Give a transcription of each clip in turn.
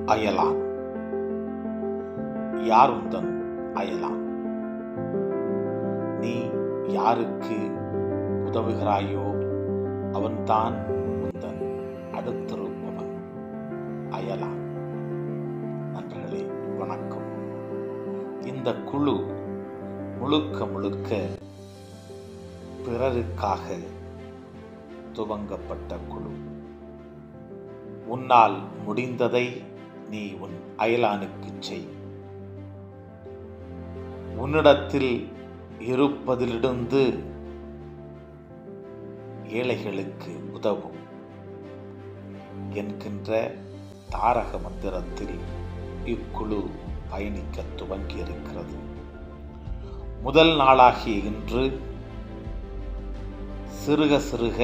அயலான் யாருந்தன் அயலான் நீ யாருக்கு உதவுகிறாயோ அவன்தான் உந்தன் அடுத்திருப்பவன் அயலான் நண்பர்களே வணக்கம் இந்த குழு முழுக்க முழுக்க பிறருக்காக துவங்கப்பட்ட குழு உன்னால் முடிந்ததை நீ உன் அயலானுக்கு செய் உன்னிடத்தில் இருப்பதிலிருந்து ஏழைகளுக்கு உதவும் என்கின்ற தாரக மந்திரத்தில் இக்குழு பயணிக்க துவங்கி இருக்கிறது முதல் நாளாகிய இன்று சிறுக சிறுக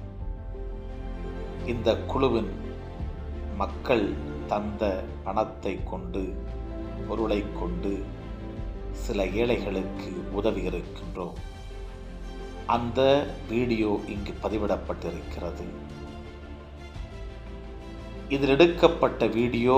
இந்த குழுவின் மக்கள் தந்த பணத்தை கொண்டு பொருளை கொண்டு சில ஏழைகளுக்கு உதவி இருக்கின்றோம் அந்த வீடியோ இங்கு பதிவிடப்பட்டிருக்கிறது இதில் எடுக்கப்பட்ட வீடியோ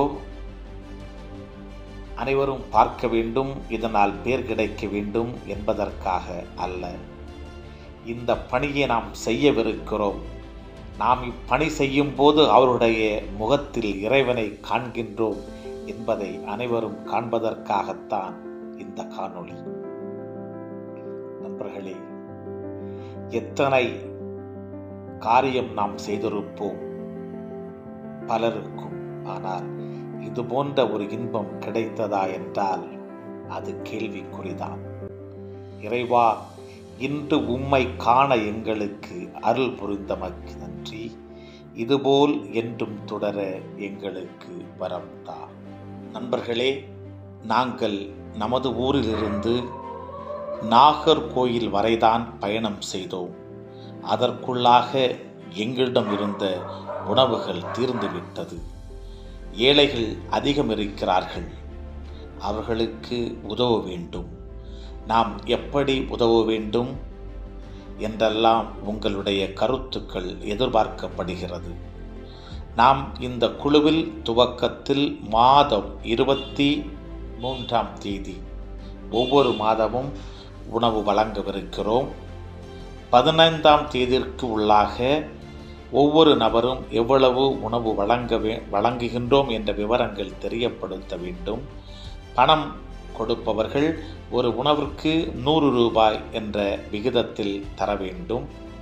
அனைவரும் பார்க்க வேண்டும் இதனால் பேர் கிடைக்க வேண்டும் என்பதற்காக அல்ல இந்த பணியை நாம் செய்யவிருக்கிறோம் நாம் இப்பணி செய்யும் போது அவருடைய முகத்தில் இறைவனை காண்கின்றோம் என்பதை அனைவரும் காண்பதற்காகத்தான் இந்த காணொளி நண்பர்களே எத்தனை காரியம் நாம் செய்திருப்போம் பலருக்கும் ஆனால் இது போன்ற ஒரு இன்பம் கிடைத்ததா என்றால் அது கேள்விக்குறிதான் இறைவா இன்று உம்மை காண எங்களுக்கு அருள் புரிந்தமக்கு நன்றி இதுபோல் என்றும் தொடர எங்களுக்கு வரம் தா நண்பர்களே நாங்கள் நமது ஊரிலிருந்து நாகர்கோயில் வரைதான் பயணம் செய்தோம் அதற்குள்ளாக எங்களிடம் இருந்த உணவுகள் தீர்ந்துவிட்டது ஏழைகள் அதிகம் இருக்கிறார்கள் அவர்களுக்கு உதவ வேண்டும் நாம் எப்படி உதவ வேண்டும் என்றெல்லாம் உங்களுடைய கருத்துக்கள் எதிர்பார்க்கப்படுகிறது நாம் இந்த குழுவில் துவக்கத்தில் மாதம் இருபத்தி மூன்றாம் தேதி ஒவ்வொரு மாதமும் உணவு வழங்கவிருக்கிறோம் பதினைந்தாம் தேதிற்கு உள்ளாக ஒவ்வொரு நபரும் எவ்வளவு உணவு வழங்க வே வழங்குகின்றோம் என்ற விவரங்கள் தெரியப்படுத்த வேண்டும் பணம் கொடுப்பவர்கள் ஒரு உணவிற்கு நூறு ரூபாய் என்ற விகிதத்தில் தர வேண்டும்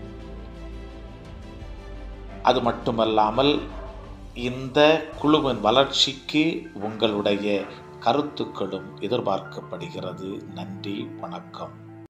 அது மட்டுமல்லாமல் இந்த குழுவின் வளர்ச்சிக்கு உங்களுடைய கருத்துக்களும் எதிர்பார்க்கப்படுகிறது நன்றி வணக்கம்